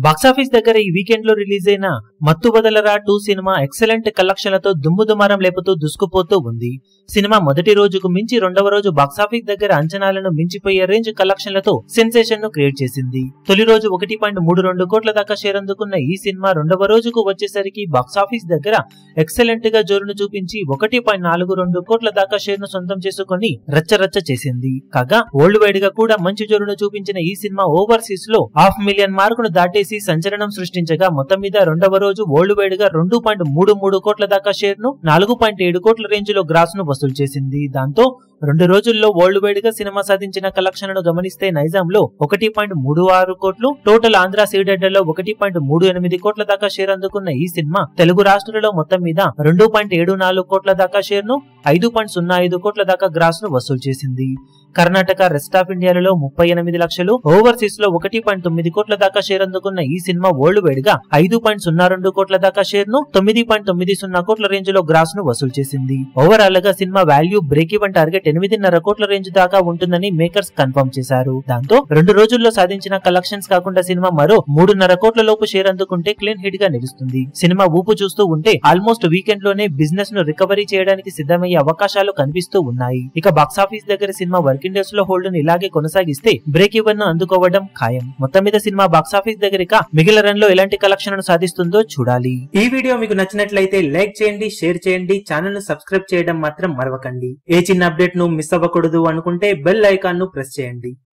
box office దగ్గర ఈ weekend లో రిలీజ్ అయిన Mathu Vadalara two cinema excellent కలెక్షన్లతో దుమ్ము దుమారం లేపుతూ దూసుకుపోతూ ఉంది సినిమా మొదటి రోజుకు మించి రెండవ రోజు బాక్సాఫీస్ దగ్గర అంచనాలను మించిపోయే రేంజ్ కలెక్షన్లతో సెన్సేషన్ ను క్రియేట్ చేసింది తొలి రోజు ఒకటి పాయింట్ మూడు రెండు కోట్ల దాకా షేర్ అందుకున్న ఈ సినిమా రెండవ రోజుకు వచ్చేసరికి బాక్సాఫీస్ దగ్గర ఎక్సలెంట్ గా జోరును చూపించి ఒకటి పాయింట్ నాలుగు రెండు కోట్ల దాకా షేర్ ను సొంతం చేసుకుని రచ్చరచ్చ చేసింది కాగా వరల్డ్ వైడ్ గా కూడా మంచి జోరును చూపించిన ఈ సినిమా ఓవర్సీస్ లో హాఫ్ మిలియన్ మార్కును దాటేసి సంచలనం సృష్టించగా మొత్తం మీద రెండవ రోజు వరల్డ్ వైడ్ గా రెండు పాయింట్ మూడు మూడు కోట్ల దాకా షేర్ ను నాలుగు పాయింట్ ఏడు కోట్ల రేంజ్ లో గ్రాస్ ను వసూలు చేసింది దాంతో రెండు రోజుల్లో వరల్డ్ వైడ్ గా సినిమా సాధించిన కలెక్షన్లను గమనిస్తే నైజాం లో ఒకటి పాయింట్ మూడు ఆరు కోట్లు టోటల్ ఆంధ్ర సీడెడ్లలో ఒకటి పాయింట్ మూడు ఎనిమిది కోట్ల దాకా షేర్ అందుకున్న ఈ సినిమా తెలుగు రాష్ట్రాలలో మొత్తం మీద రెండు పాయింట్ ఏడు నాలుగు కోట్ల దాకా షేర్ ను ఐదు పాయింట్ సున్నా ఐదు కోట్ల దాకా గ్రాస్ ను వసూలు చేసింది కర్ణాటక రెస్ట్ ఆఫ్ ఇండియాలలో ముప్పై ఎనిమిది లక్షలు ఓవర్సీస్ లో ఒకటి పాయింట్ తొమ్మిది కోట్ల దాకా షేర్ అందుకున్న ఈ సినిమా వరల్డ్ వైడ్ గా ఐదు పాయింట్ సున్నా రెండు కోట్ల దాకా షేర్ ను తొమ్మిది పాయింట్ తొమ్మిది సున్నా కోట్ల రేంజ్ లో గ్రాస్ ను వసూలు చేసింది ఓవరాల్ గా cinema value break even target ఎనిమిదిన్నర కోట్ల రేంజ్ దాకా ఉంటుందని మేకర్స్ కన్ఫర్మ్ చేశారు దాంతో రెండు రోజుల్లో సాధించిన కలెక్షన్స్ కాకుండా సినిమా మరో మూడున్నర కోట్ల లోపు షేర్ అందుకుంటే క్లీన్ హిట్ గా నిలుస్తుంది సినిమా ఊపు చూస్తూ ఉంటే ఆల్మోస్ట్ వీకెండ్ లోనే బిజినెస్ ను రికవరీ చేయడానికి సిద్ధమయ్యే అవకాశాలు కనిపిస్తూ ఉన్నాయి ఇక బాక్సాఫీస్ దగ్గర సినిమా వర్కింగ్ డేస్ లో హోల్డ్ ని ఇలాగే కొనసాగిస్తే బ్రేక్ ఈవెన్ ను అందుకోవడం ఖాయం మొత్తం మీద సినిమా బాక్సాఫీస్ దగ్గర ఇక మిగిలిన రన్ లో ఎలాంటి కలెక్షన్ సాధిస్తుందో చూడాలి ఈ వీడియో మీకు నచ్చినట్లయితే లైక్ చేయండి షేర్ చేయండి ఛానల్ ను సబ్స్క్రైబ్ చేయడం మాత్రం మరవకండి ఏ చిన్న అప్డేట్ ను మిస్ అవ్వకూడదు అనుకుంటే బెల్ ఐకాన్ ను ప్రెస్ చేయండి